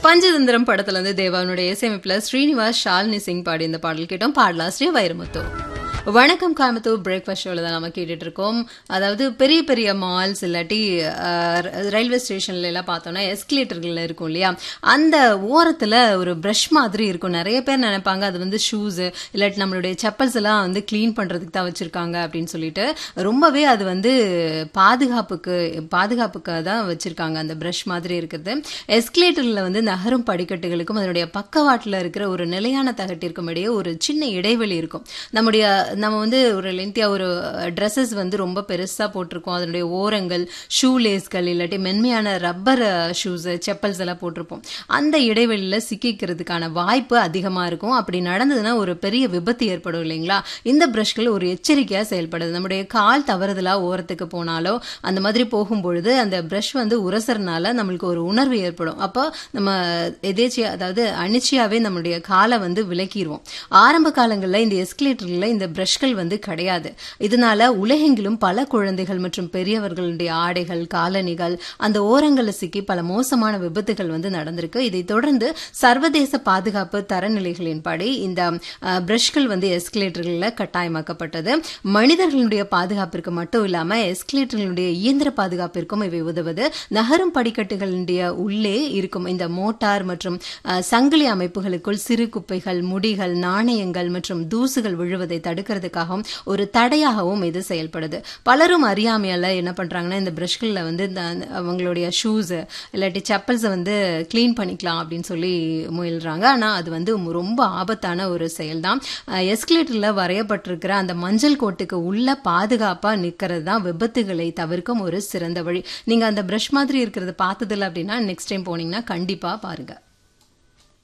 பஞ்சதந்திரம் படத்துல இருந்து தேவானுடைய இசையமைப்புல ஸ்ரீனிவாஸ் ஷாலினி சிங் பாடி இந்த பாடல் கேட்டோம் பாடலாசிரியர் வைரமுத்து வணக்கம் கோயம்புத்தூர் பிரேக்ஃபாஸ்ட் ஷோவில் தான் நம்ம கேட்டுட்டு இருக்கோம் அதாவது பெரிய பெரிய மால்ஸ் இல்லாட்டி அஹ், ரயில்வே ஸ்டேஷன்ல எல்லாம் பார்த்தோம்னா எஸ்கலேட்டர்கள் இருக்கும் இல்லையா அந்த ஓரத்தில் ஒரு ப்ரஷ் மாதிரி இருக்கும் நிறைய பேர் நினைப்பாங்க அது வந்து ஷூஸ் இல்லாட்டி நம்மளுடைய செப்பல்ஸ் எல்லாம் வந்து க்ளீன் பண்ணுறதுக்கு தான் வச்சுருக்காங்க அப்படின்னு சொல்லிட்டு ரொம்பவே அது வந்து பாதுகாப்புக்கு பாதுகாப்புக்காக தான் வச்சுருக்காங்க அந்த ப்ரஷ் மாதிரி இருக்கிறது எஸ்கலேட்டரில் வந்து நகரும் படிக்கட்டுகளுக்கும் அதனுடைய பக்கவாட்டில் இருக்கிற ஒரு நிலையான தகட்டிற்கும் இடையே ஒரு சின்ன இடைவெளி இருக்கும் நம்முடைய நம்ம வந்து ஒரு லென்த்தியா ஒரு ட்ரெஸ்ஸஸ் வந்து ரொம்ப பெருசா போட்டிருக்கோம் அதனுடைய ஓரங்கள் ஷூ லேஸ்கள் இல்லாட்டி மென்மையான ரப்பர் ஷூஸ் செப்பல்ஸ் எல்லாம் போட்டிருப்போம் அந்த இடைவெளியில சிக்கிக்கிறதுக்கான வாய்ப்பு அதிகமா இருக்கும் அப்படி நடந்ததுன்னா ஒரு பெரிய விபத்து ஏற்படும் இல்லைங்களா இந்த பிரஷ்கள் ஒரு எச்சரிக்கையா செயல்படுது நம்முடைய கால் தவறுதலா ஓரத்துக்கு போனாலோ அந்த மாதிரி போகும்பொழுது அந்த பிரஷ் வந்து உரசறனால நம்மளுக்கு ஒரு உணர்வு ஏற்படும் அப்போ நம்ம எதேச்சியா அதாவது அனிச்சையாவே நம்மளுடைய காலை வந்து விலக்கிடுவோம் ஆரம்ப காலங்களில் இந்த எஸ்கலேட்டர்ல இந்த பிரஷ்கள் வந்து கிடையாது இதனால உலகெங்கிலும் பல குழந்தைகள் மற்றும் பெரியவர்களுடைய ஆடைகள் காலணிகள் அந்த ஓரங்களில் சிக்கி பல மோசமான விபத்துகள் வந்து நடந்திருக்கு இதை தொடர்ந்து சர்வதேச பாதுகாப்பு தரநிலைகளின்படி இந்த அஹ், பிரஷ்கள் வந்து எஸ்கலேட்டர்களில் கட்டாயமாக்கப்பட்டது மனிதர்களுடைய பாதுகாப்பிற்கு மட்டும் இல்லாம எஸ்கலேட்டர்களுடைய இயந்திர பாதுகாப்பிற்கும் இவை உதவுது நகரும் படிக்கட்டுகளுடைய உள்ளே இருக்கும் இந்த மோட்டார் மற்றும் அஹ், சங்கிலி அமைப்புகளுக்குள் சிறு குப்பைகள் முடிகள் நாணயங்கள் மற்றும் தூசுகள் விழுவதை தடுக்கிறதுக்காகவும் ஒரு தடையாகவும் இது செயல்படுது பலரும் அறியாமையால என்ன பண்றாங்கன்னா இந்த பிரஷ்கள்ல வந்து இந்த அவங்களுடைய ஷூஸ் இல்லாட்டி செப்பல்ஸை வந்து க்ளீன் பண்ணிக்கலாம் அப்படின்னு சொல்லி முயல்றாங்க ஆனா அது வந்து ரொம்ப ஆபத்தான ஒரு செயல் தான் எஸ்கலேட்டர்ல வரையப்பட்டிருக்கிற அந்த மஞ்சள் கோட்டுக்கு உள்ள பாதுகாப்பா நிக்கிறது தான் விபத்துகளை தவிர்க்கும் ஒரு சிறந்த வழி நீங்க அந்த பிரஷ் மாதிரி இருக்கிறத பார்த்ததில்ல அப்படின்னா நெக்ஸ்ட் டைம் போனீங்கன்னா கண்டிப்பா பாருங்க